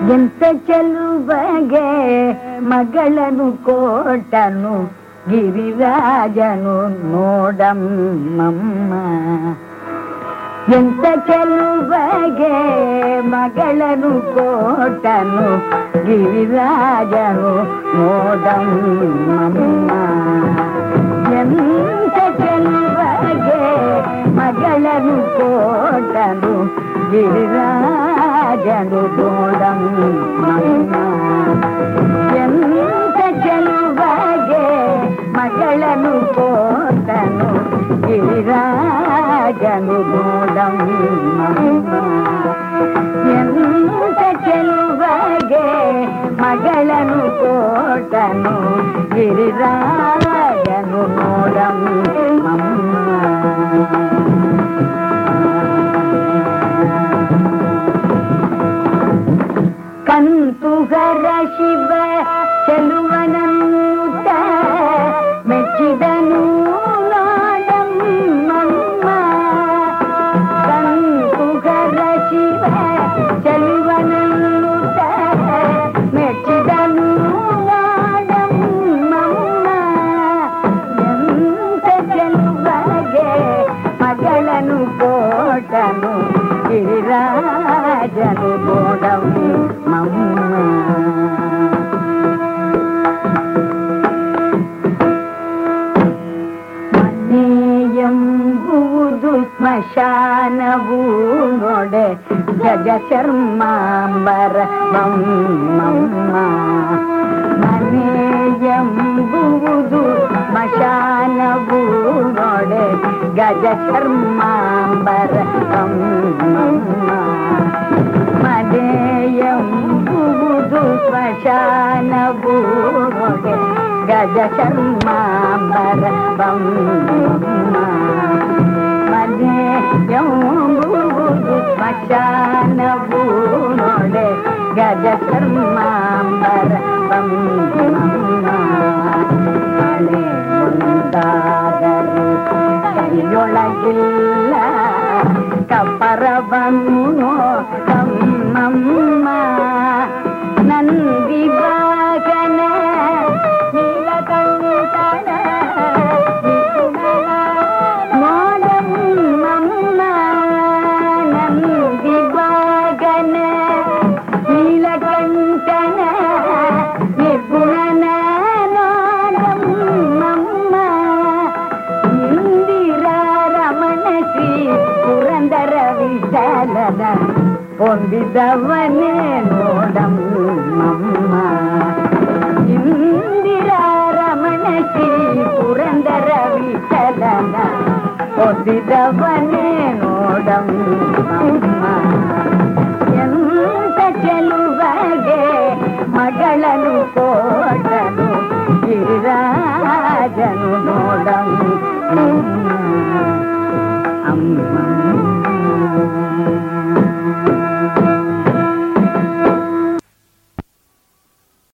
ಎಂತ ಚೆಲುವಗೆ ಮಗಳನು ಕೋಟನು ಗಿರಿರಾಜನು ನೋಡಮ್ಮಮ್ಮ ಎಂತ ಚೆಲುವಗೆ ಮಗಳನು ಕೋಟನು ಗಿರಿರಾಜನು ನೋಡಮ್ಮಮ್ಮ ಎಂತ ಚೆಲುವಗೆ ಮಗಳನು ಕೋಟನು గిరిరాజను ఎంత చెలువగే మగళను కోటను గిరిరాజను గోడం ఎంత చెలువగే మగళను కోటను గిరిరాజను నోడం ಕಂತುಗರ ಶಿವ ಚೆಲುವನನ್ನುತ್ತ ಮೆಚ್ಚಿದನು ನಾಡಮ್ಮಮ್ಮ ಕಂತುಗರ ಶಿವ ಚೆಲುವನನ್ನುತ್ತ ಮೆಚ್ಚಿದನು ನಾಡಮ್ಮಮ್ಮ ಎಂತ ಚೆಲುವಗೆ ಮಗಳನು ಕೋಟನು గిరిరాజను గోడం ಮನೆಯಂಬುವುದು ಸ್ಮಶಾನವು ನೋಡೆ ಗಜ ಚರ್ಮಾಂಬರ ಮಮ್ಮ ಮನೆಯಂಬುವುದು ಸ್ಮಶಾನವು ನೋಡೆ ಗಜ ಚರ್ಮಾಂಬರ ಮನೆಯಂಬುವುದು ಸ್ಮಶಾನವು ನೋಡೆ ಗಜ ಚರ್ಮಾಂಬರ ಮನೆಯಂಬುವುದು ಸ್ಮಶಾನವು ನೋಡೆ ಗಜ ಚರ್ಮಾಂಬರ ಮಳೆ ಮುಂದಾದರೆ ಕೈಯೊಳಗಿಲ್ಲ ಕಪರವನ್ನು ತಮ್ಮಮ್ಮ ನಂದಿವಾಗನ ನೀಲಕಂಠನ ನೋಡಮ್ಮಮ್ಮ ನಂದಿವಾಗನ ನೀಲಕಂಠನ ನಿರ್ಗುಣನ ನೋಡಮ್ಮಮ್ಮ ಇಂದಿರಾ ರಮಣ ಶ್ರೀ ಪುರಂದರ ವಿಠಲನ పొందిదవనే నోడమ్మమ్మ ఇందిరా రమణ శ్రీ పురందర విఠలన పొందిదవనే నోడమ్మ